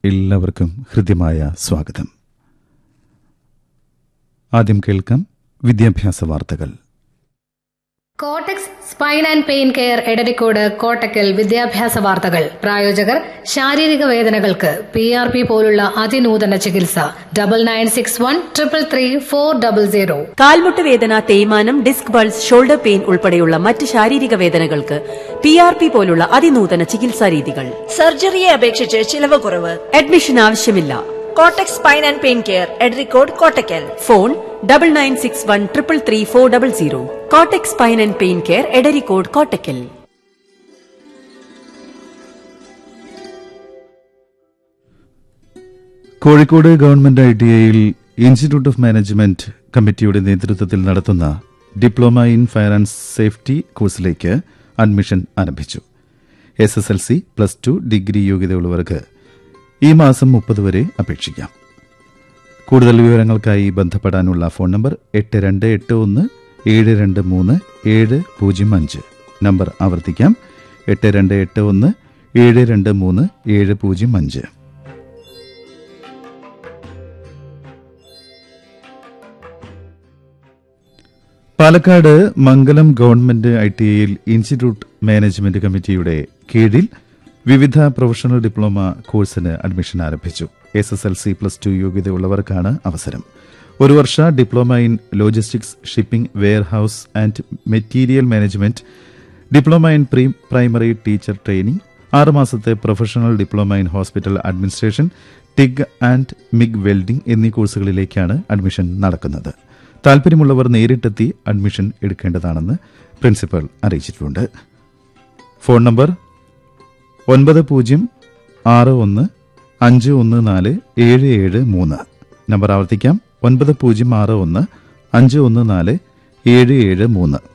എല്ലാവർക്കും ഹൃദ്യമായ സ്വാഗതം ആദ്യം കേൾക്കാം വിദ്യാഭ്യാസ വാർത്തകൾ കോട്ടക്സ് spine and pain care Edarikode Kottakkal വിദ്യാഭ്യാസ വാർത്തകൾ പ്രായോജകർ ശാരീരിക വേദനകൾക്ക് പി ആർ പി പോലുള്ള അതിനൂതന ചികിത്സ double nine six one triple three four double zero കാൽമുട്ട് വേദന തേയ്മാനം ഡിസ്ക് ബൾസ് ഷോൾഡർ പെയിൻ ഉൾപ്പെടെയുള്ള മറ്റ് ശാരീരിക വേദനകൾക്ക് പി ആർ പി പോലുള്ള അതിനൂതന ചികിത്സാ രീതികൾ സർജറിയെ അപേക്ഷിച്ച് ചിലവ് കുറവ് അഡ്മിഷൻ ആവശ്യമില്ല കോട്ടക് spine and pain care Edarikode Kottakkal phone double nine six one triple three four double zero കോട്ടക് spine and pain care Edarikode Kottakkal Kozhikode government I T ഐയിൽ ഇൻസ്റ്റിറ്റ്യൂട്ട് ഓഫ് മാനേജ്മെന്റ് കമ്മിറ്റിയുടെ നേതൃത്വത്തിൽ നടത്തുന്ന diploma in fire and safety കോഴ്സിലേക്ക് അഡ്മിഷൻ ആരംഭിച്ചു S S L C plus two degree യോഗ്യതയുള്ളവർക്ക് ഈ മാസം മുപ്പത് വരെ അപേക്ഷിക്കാം കൂടുതൽ വിവരങ്ങൾക്കായി ബന്ധപ്പെടാനുള്ള ഫോൺ നമ്പർ എട്ട് രണ്ട് എട്ട് ഒന്ന് ഏഴ് രണ്ട് മൂന്ന് ഏഴ് പൂജ്യം അഞ്ച് നമ്പർ ആവർത്തിക്കാം എട്ട് രണ്ട് എട്ട് ഒന്ന് ഏഴ് രണ്ട് മൂന്ന് ഏഴ് പൂജ്യം അഞ്ച് Palakkad Mangalam government I T ഐയിൽ ഇൻസ്റ്റിറ്റ്യൂട്ട് മാനേജ്മെന്റ് കമ്മിറ്റിയുടെ കീഴിൽ വിവിധ പ്രൊഫഷണൽ ഡിപ്ലോമ കോഴ്സിന് അഡ്മിഷൻ ആരംഭിച്ചു S S L C plus two യോഗ്യതയുള്ളവർക്കാണ് അവസരം ഒരു വർഷ diploma in logistics shipping warehouse and material management diploma in pre primary teacher training ആറ് മാസത്തെ professional diploma in hospital administration TIG and MIG welding എന്നീ കോഴ്സുകളിലേക്കാണ് admission നടക്കുന്നത് താൽപര്യമുള്ളവർ നേരിട്ടെത്തി അഡ്മിഷൻ എടുക്കേണ്ടതാണെന്ന് പ്രിൻസിപ്പൽ അറിയിച്ചിട്ടുണ്ട് ഫോൺ നമ്പർ ഒൻപത് പൂജ്യം ആറ് ഒന്ന് അഞ്ച് ഒന്ന് നാല് ഏഴ് ഏഴ് മൂന്ന് നമ്പർ ആവർത്തിക്കാം ഒൻപത് പൂജ്യം ആറ് ഒന്ന് അഞ്ച് ഒന്ന് നാല് ഏഴ് ഏഴ് മൂന്ന്